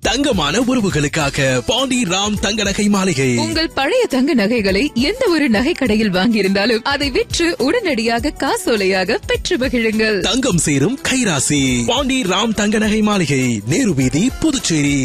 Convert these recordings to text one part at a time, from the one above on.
தங்கமான உறவுகளுக்காக பாண்டி ராம் தங்க நகை மாளிகை உங்கள் பழைய தங்க நகைகளை எந்த ஒரு நகை கடையில் வாங்கியிருந்தாலும் அதை விற்று உடனடியாக காசோலையாக பெற்று மகிழுங்கள் தங்கம் சேரும் கைராசி பாண்டி ராம் தங்க நகை மாளிகை நேரு வீதி புதுச்சேரி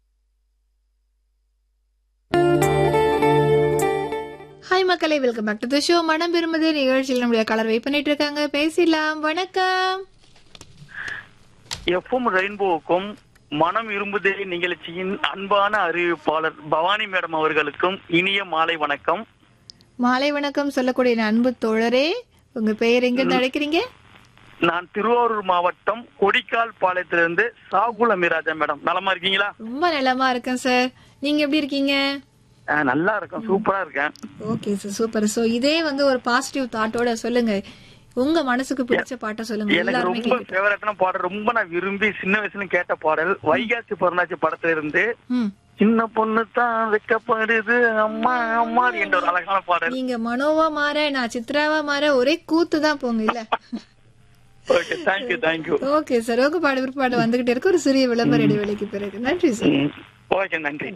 ஹாய் மக்களே welcome back to the show மனம் விரும்புதே நிகழ்ச்சியில் நம்முடைய கலர் வெயிட் பண்ணிட்டு இருக்காங்க பேசிடலாம் வணக்கம் எஃப்எம் ரெயின்போவுக்கும் மனம் விரும்புதே நிகழ்ச்சியின் அன்பான அறிவிப்பாளர் பவானி மேடம் அவர்களுக்கும் இனிய மாலை வணக்கம் மாலை வணக்கம் சொல்லக்கூடிய என் அன்பு தோழரே உங்க பெயர் எங்க இருந்து அழைக்கிறீங்க நான் திருவாரூர் மாவட்டம் கொடிக்கால் பாளையத்திலிருந்து சாகுல் அமிராஜா மேடம் நலமா இருக்கீங்களா ரொம்ப நலமா இருக்கேன் சார் நீங்க எப்படி இருக்கீங்க அஹ், நல்லா இருக்கேன் சூப்பரா இருக்கேன் ஓகே சார் சூப்பர் சோ இதே வந்து ஒரு பாசிட்டிவ் தாட்டோட சொல்லுங்க உங்க மனசுக்கு பிடிச்ச பாட்டை சொல்லுங்க எனக்கு எல்லாருமே ரொம்ப கேட்கட்டும். ஃபேவரட்டான பாடல் ரொம்ப நான் விரும்பி சின்ன வயசுல கேட்ட பாடல் வைகாசி பிறந்தாச்சு படத்துல இருந்து ம். சின்ன பொண்ணு தான் வைக்கப்படுது அம்மா அம்மா என்ற ஒரு அழகான பாடல் நீங்க மனோவா மாற நான் சித்ராவா மாற ஒரே கூத்து தான் போங்க இல்ல okay thank you thank you okay sir okay பாடு விற்பாடு வந்துகிட்டே இருக்கு ஒரு சிறிய விளம்பர இடைவெளிக்கு பிறகு நன்றி சார் ஓகே நன்றி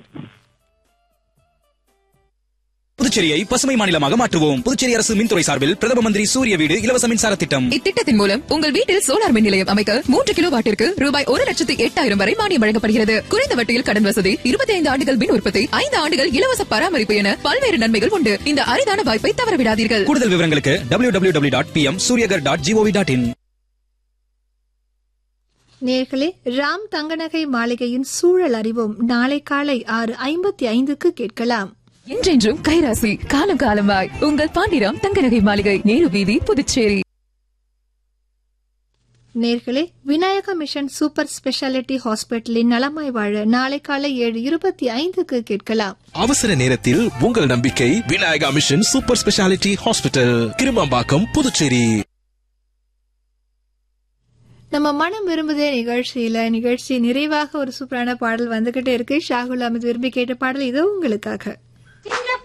புதுச்சேரியை பசுமை மாநிலமாக மாற்றுவோம் புதுச்சேரி அரசு மின்துறை சார்பில் பிரதம மந்திரி சூரிய வீடு இலவச மின்சார திட்டம் இத்திட்டத்தின் மூலம் உங்கள் வீட்டில் சோலார் மின் நிலையம் அமைக்க மூன்று கிலோ வாட்டிற்கு ரூபாய் ஒரு லட்சத்து எட்டாயிரம் வரை மானியம் வழங்கப்படுகிறது குறைந்த வட்டியில் கடன் வசதி இருபத்தி ஐந்து ஆண்டுகள் மின் உற்பத்தி ஐந்து ஆண்டுகள் இலவச பராமரிப்பு என பல்வேறு நன்மைகள் உண்டு இந்த அரிதான வாய்ப்பை தவறவிடாதீர்கள் கூடுதல் விவரங்களுக்கு W W W dot P M Suryaghar dot GOV dot in நேர்களே ராம் தங்கநகை மாளிகையின் சூழல் அறிவோம் நாளை காலை ஆறு ஐம்பத்தி ஐந்துக்கு கேட்கலாம் என்றென்றும் கைராசி காலம் காலமாய் உங்கள் பாண்டிராம் தங்கநகை மாளிகை நேரு வீதி புதுச்சேரி நேர்களே விநாயகா மிஷன் சூப்பர் ஸ்பெஷாலிட்டி ஹாஸ்பிட்டலின் நலமாய் வாழ நாளை காலை ஏழு இருபத்தி ஐந்துக்கு கேட்கலாம் அவசர நேரத்தில் உங்கள் நம்பிக்கை Vinayaka mission super speciality hospital Kirumampakkam Puducherry நம்ம மனம் விரும்புதே நிகழ்ச்சியில நிகழ்ச்சி நிறைவாக ஒரு சூப்பரான பாடல் வந்துகிட்டே இருக்கு ஷாகுல் அமித் விரும்பி கேட்ட பாடல் இதோ உங்களுக்காக